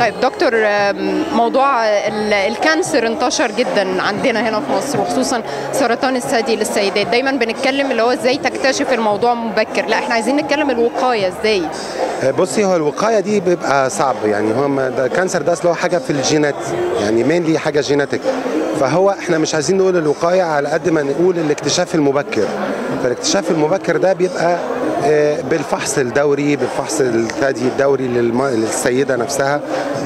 طيب دكتور آم، موضوع ال- الكانسر انتشر جدا عندنا هنا في مصر وخصوصا سرطان الثدي للسيدات دايما بنتكلم اللي هو ازاي تكتشف الموضوع مبكر لا احنا عايزين نتكلم الوقايه ازاي بصي هو الوقايه دي بيبقى صعب يعني هو ما- ده الكانسر ده اصل هو حاجه في الجينات يعني مينلي حاجه جيناتيك فهو احنا مش عايزين نقول الوقايه على قد ما نقول الاكتشاف المبكر فالاكتشاف المبكر ده بيبقى آه، بالفحص الدوري بالفحص الثدي الدوري للم- للسيده نفسها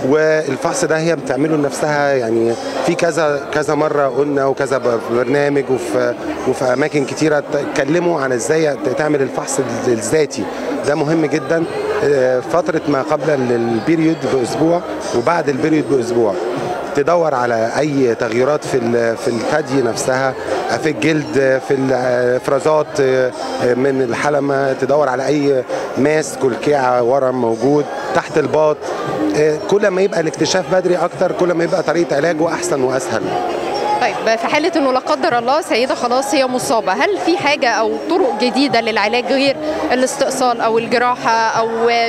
والفحص ده هي بتعمله لنفسها يعني في كذا كذا مره قلنا وكذا ب- برنامج وفي وفي اماكن كتيره اتكلموا عن ازاي تعمل الفحص الذاتي ده مهم جدا آه، فتره ما قبل البيريود باسبوع وبعد البيريود باسبوع تدور على اي تغييرات في ال- في الثدي نفسها في الجلد في الافرازات من الحلمه تدور على اي ماس كلكعه ورم موجود تحت الباط كل ما يبقى الاكتشاف بدري اكتر كل ما يبقى طريقه علاجه احسن واسهل طيب في حاله انه لا قدر الله سيده خلاص هي مصابه هل في حاجه او طرق جديده للعلاج غير الاستئصال او الجراحه او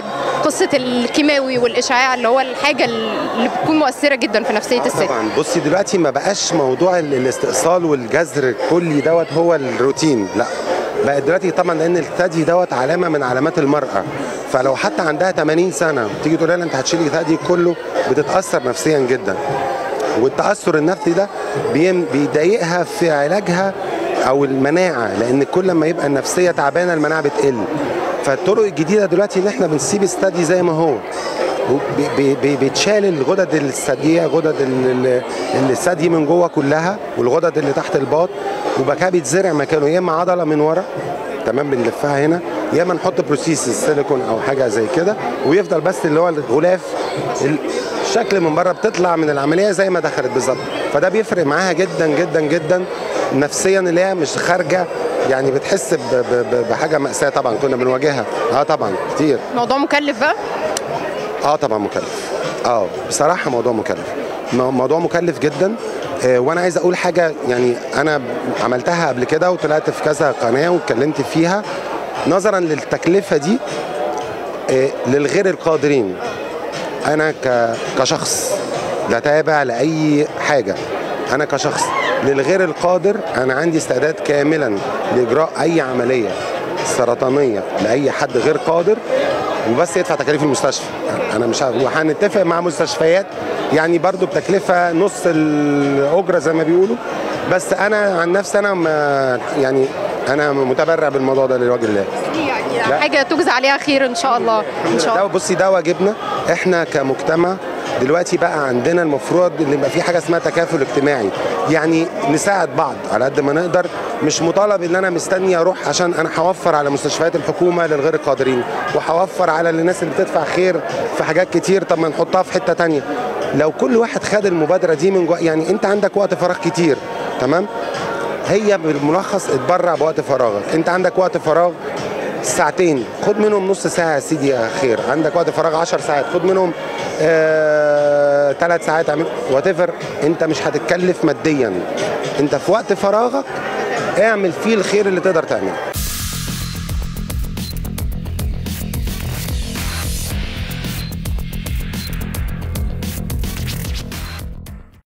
قصه الكيماوي والاشعاع اللي هو الحاجه اللي بتكون مؤثره جدا في نفسيه الست طبعا بصي دلوقتي ما بقاش موضوع ال- الاستئصال والجذر الكلي دوت هو الروتين لا بقى دلوقتي طبعا لان الثدي دوت علامه من علامات المراه فلو حتى عندها 80 سنه تيجي تقول لها انت هتشيلي ثدي كله بتتاثر نفسيا جدا والتاثر النفسي ده بيم- بيضايقها في علاجها او المناعه لان كل ما يبقى النفسيه تعبانه المناعه بتقل فالطرق الجديده دلوقتي ان احنا بنسيب الثدي زي ما هو بي- بي- بي- بيتشال الغدد الثدييه غدد ال- ال- الثدي من جوه كلها والغدد اللي تحت الباط وبعد كده بيتزرع مكانه يا اما عضله من ورا تمام بنلفها هنا يا اما نحط بروسيس سيليكون او حاجه زي كده ويفضل بس اللي هو الغلاف ال- الشكل من بره بتطلع من العمليه زي ما دخلت بالظبط فده بيفرق معاها جدا جدا جدا نفسيا اللي هي مش خارجه يعني بتحس ب- ب- ب- بحاجه ماساه طبعا كنا بنواجهها اه طبعا كتير موضوع مكلف بقى اه طبعا مكلف اه بصراحه موضوع مكلف مو- موضوع مكلف جدا آه وانا عايز اقول حاجه يعني انا عملتها قبل كده وطلعت في كذا قناه واتكلمت فيها نظرا للتكلفه دي آه للغير القادرين انا ك- كشخص لا تابع لاي حاجه انا كشخص للغير القادر انا عندي استعداد كاملا لاجراء اي عمليه سرطانيه لاي حد غير قادر وبس يدفع تكاليف المستشفى انا مش عارف وهنتفق مع مستشفيات يعني برضو بتكلفه نص الاجره زي ما بيقولوا بس انا عن نفسي انا ما يعني انا متبرع بالموضوع ده لوجه الله يعني لا. حاجه تجزى عليها خير ان شاء الله ان شاء ده الله بصي ده واجبنا احنا كمجتمع دلوقتي بقى عندنا المفروض ان يبقى في حاجه اسمها تكافل اجتماعي يعني نساعد بعض على قد ما نقدر مش مطالب ان انا مستني اروح عشان انا هوفر على مستشفيات الحكومه للغير القادرين وهوفر على الناس اللي بتدفع خير في حاجات كتير طب ما نحطها في حته تانية لو كل واحد خد المبادره دي من جوا يعني انت عندك وقت فراغ كتير تمام هي بالملخص اتبرع بوقت فراغك انت عندك وقت فراغ ساعتين خد منهم نص ساعة يا سيدي يا خير عندك وقت فراغ 10 ساعات خد منهم آه... 3 ساعات اعمل وات انت مش هتتكلف ماديا انت في وقت فراغك اعمل فيه الخير اللي تقدر تعمله